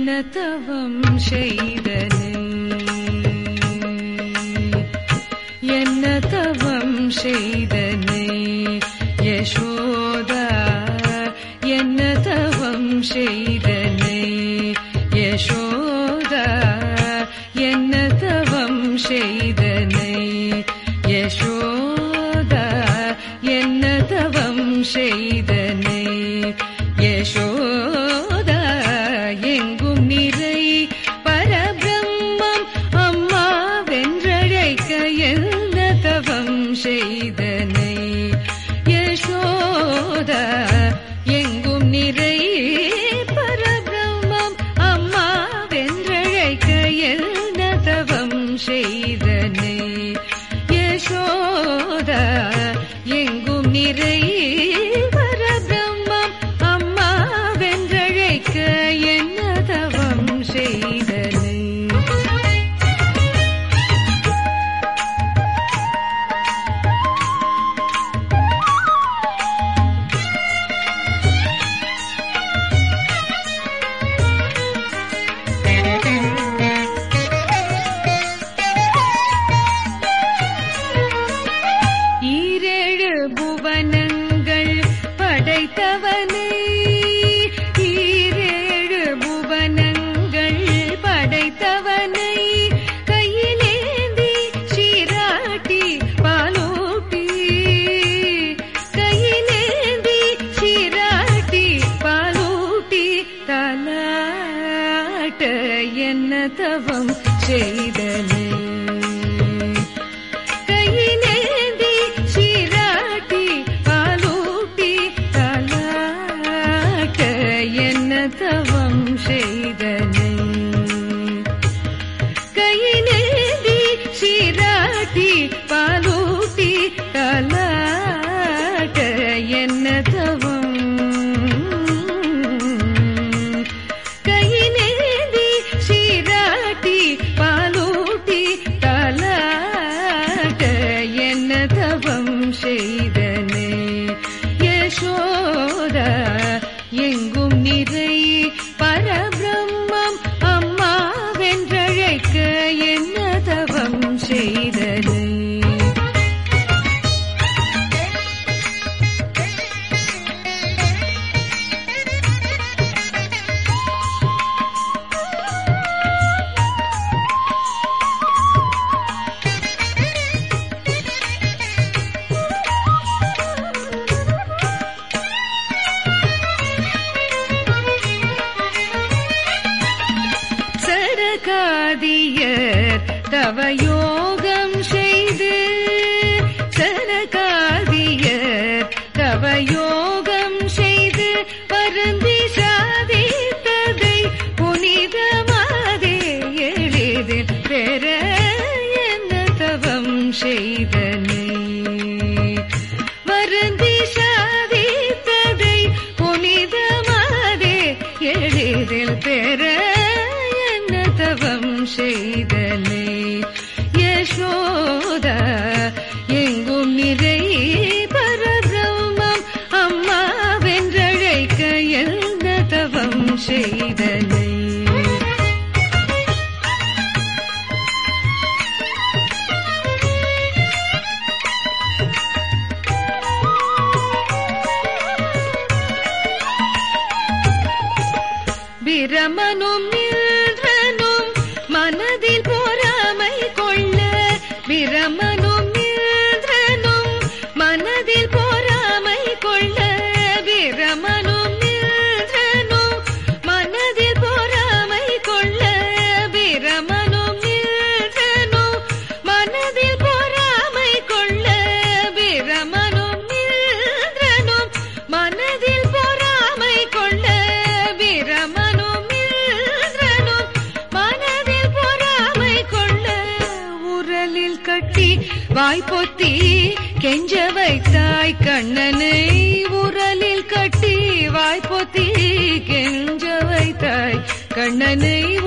என்ன தவம் செய்தனை என்ன தவம் செய்தனை யசோதா என்ன தவம் செய்தனை யசோதா என்ன தவம் செய்தனை யசோதா என்ன தவம் செய்தனை யசோதா எங்கும் நிறை பரபிரம்மம் அம்மா வென்றழைக்க என்ன தவம் செய்தனை யசோதா எங்கும் நிறை பரபிரம்மம் அம்மா வென்றழைக்க என்ன தவம் செய்தனை யசோதா எங்கும் நிறை பரபிரம்மம் அம்மா வென்றழைக்க என்ன தவம் செய்தனை ஈரேழு புவனங்கள் படைத்தவனை ஈரேழு புவனங்கள் படைத்தவனை கையிலேந்தி சீராட்டி பாலூட்டி கையிலேந்தி சீராட்டி பாலூட்டி தலாட்ட என்ன தவம் செய்தனை கையிலேந்தி சீராட்டி பாலூட்டி தலாட்ட என்ன தவம் செய்தனை கையிலேந்தி சீராட்டி பாலூட்டி தலாட்ட என்ன தவம் கையிலேந்தி சீராட்டி பாலூட்டி தலாட்ட என்ன தவம் செய்தனே யசோதா எங்கும் நிறை பரபிரம்மம் அம்மா வென்றழைக்க என்ன தவம் செய்தனே சரகாதியர் தவயோகம் செய்து சரகாதியர் தவயோகம் செய்து பருந்தி சாதித்ததை புனிதமாதே எளிதில் பெற என்ன தவம் செய்தனை வருந்தி சாதித்ததை புனிதமாதே எளிதில் பெற என்ன தவம் செய்தனை யசோதா எங்கும் நிறை பரபிரம்மம் அம்மா வென்றழைக்க என்ன தவம் செய்தனை பிரமனும் நின்றனும் மனதில் பொறாமை கொள்ள பிரமனும் நின்றனும் மனதில் பொறாமை கொள்ள பிரமனும் நின்றனும் மனதில் பொறாமை கொள்ள பிரமனும் நின்றனும் மனதில் பொறாமை கொள்ள பிரமனும் நின்றனும் மனதில் பொறாமை கொள்ள பிரமனும் நின்றனும் மனதில் பொறாமை கொள்ள உரலில் கட்டி வாய்ப்பொத்தி கெஞ்ச வைத்தாய் கண்ணனை உரலில் கட்டி வாய்ப்பொத்தி கெஞ்ச வைத்தாய் கண்ணனை